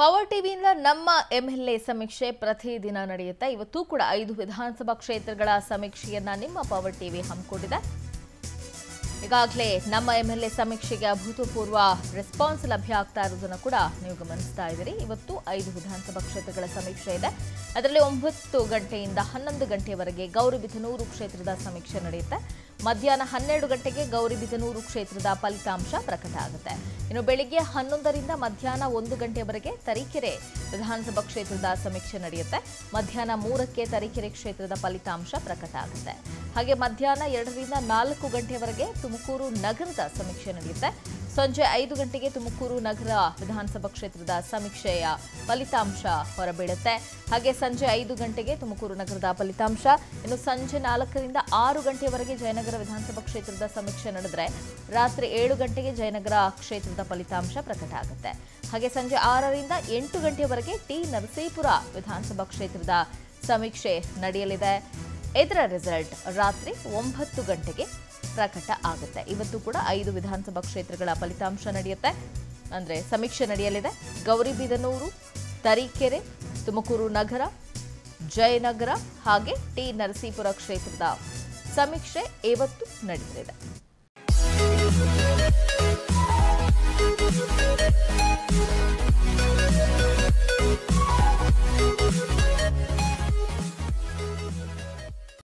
power ಟಿವಿಯಿಂದ ನಮ್ಮ MLA ಸಮೀಕ್ಷೆ ಪ್ರತಿದಿನ ನಡೆಯುತ್ತೆ ಇವತ್ತು ಕೂಡ ಐದು ವಿಧಾನಸಭಾ ಕ್ಷೇತ್ರಗಳ ಸಮೀಕ್ಷೆಯನ್ನ ನಿಮ್ಮ ಪವರ್ ಟಿವಿ ಹಮ್ಮಿಕೊಂಡಿದೆ ಈಗಾಗಲೇ ನಮ್ಮ ಎಂಎಲ್ಎ ಸಮೀಕ್ಷೆಗೆ ಅಭೂತಪೂರ್ವ ರೆಸ್ಪಾನ್ಸ್ ಲಭ್ಯ ಆಗ್ತಾ ಇರೋದನ್ನು ಕೂಡ ನೀವು ಗಮನಿಸ್ತಾ ಇದ್ದೀರಿ ಇವತ್ತು ಐದು ವಿಧಾನಸಭಾ ಕ್ಷೇತ್ರಗಳ ಸಮೀಕ್ಷೆ ಇದೆ ಅದರಲ್ಲಿ ಒಂಬತ್ತು ಗಂಟೆಯಿಂದ ಹನ್ನೊಂದು ಗಂಟೆಯವರೆಗೆ ಗೌರಿಬಿದನೂರು ಕ್ಷೇತ್ರದ ಸಮೀಕ್ಷೆ ನಡೆಯುತ್ತೆ ಮಧ್ಯಾಹ್ನ ಹನ್ನೆರಡು ಗಂಟೆಗೆ ಗೌರಿಬಿದನೂರು ಕ್ಷೇತ್ರದ ಫಲಿತಾಂಶ ಪ್ರಕಟ ಆಗುತ್ತೆ ಇನ್ನು ಬೆಳಿಗ್ಗೆ ಹನ್ನೊಂದರಿಂದ ಮಧ್ಯಾಹ್ನ ಒಂದು ಗಂಟೆವರೆಗೆ ತರೀಕೆರೆ ವಿಧಾನಸಭಾ ಕ್ಷೇತ್ರದ ಸಮೀಕ್ಷೆ ನಡೆಯುತ್ತೆ ಮಧ್ಯಾಹ್ನ ಮೂರಕ್ಕೆ ತರೀಕೆರೆ ಕ್ಷೇತ್ರದ ಫಲಿತಾಂಶ ಪ್ರಕಟ ಆಗುತ್ತೆ ಹಾಗೆ ಮಧ್ಯಾಹ್ನ ಎರಡರಿಂದ ನಾಲ್ಕು ಗಂಟೆವರೆಗೆ ತುಮಕೂರು ನಗರದ ಸಮೀಕ್ಷೆ ನಡೆಯುತ್ತೆ ಸಂಜೆ ಐದು ಗಂಟೆಗೆ ತುಮಕೂರು ನಗರ ವಿಧಾನಸಭಾ ಕ್ಷೇತ್ರದ ಸಮೀಕ್ಷೆಯ ಫಲಿತಾಂಶ ಹೊರಬೀಳುತ್ತೆ ಹಾಗೆ ಸಂಜೆ ಐದು ಗಂಟೆಗೆ ತುಮಕೂರು ನಗರದ ಫಲಿತಾಂಶ ಇನ್ನು ಸಂಜೆ ನಾಲ್ಕರಿಂದ ಆರು ಗಂಟೆಯವರೆಗೆ ಜಯನಗರ ವಿಧಾನಸಭಾ ಕ್ಷೇತ್ರದ ಸಮೀಕ್ಷೆ ನಡೆದರೆ ರಾತ್ರಿ ಏಳು ಗಂಟೆಗೆ ಜಯನಗರ ಕ್ಷೇತ್ರದ ಫಲಿತಾಂಶ ಪ್ರಕಟ ಆಗುತ್ತೆ ಹಾಗೆ ಸಂಜೆ ಆರರಿಂದ ಎಂಟು ಗಂಟೆಯವರೆಗೆ ಟಿ ನರಸೀಪುರ ವಿಧಾನಸಭಾ ಕ್ಷೇತ್ರದ ಸಮೀಕ್ಷೆ ನಡೆಯಲಿದೆ ಇದರ ರಿಸಲ್ಟ್ ರಾತ್ರಿ ಒಂಬತ್ತು ಗಂಟೆಗೆ ಪ್ರಕಟ ಆಗುತ್ತೆ ಇವತ್ತು ಕೂಡ ಐದು ವಿಧಾನಸಭಾ ಕ್ಷೇತ್ರಗಳ ಫಲಿತಾಂಶ ನಡೆಯುತ್ತೆ ಅಂದರೆ ಸಮೀಕ್ಷೆ ನಡೆಯಲಿದೆ ಗೌರಿಬಿದನೂರು ತರೀಕೆರೆ ತುಮಕೂರು ನಗರ ಜಯನಗರ ಹಾಗೆ ಟಿ ನರಸೀಪುರ ಕ್ಷೇತ್ರದ ಸಮೀಕ್ಷೆ ಇವತ್ತು ನಡೆಯಲಿದೆ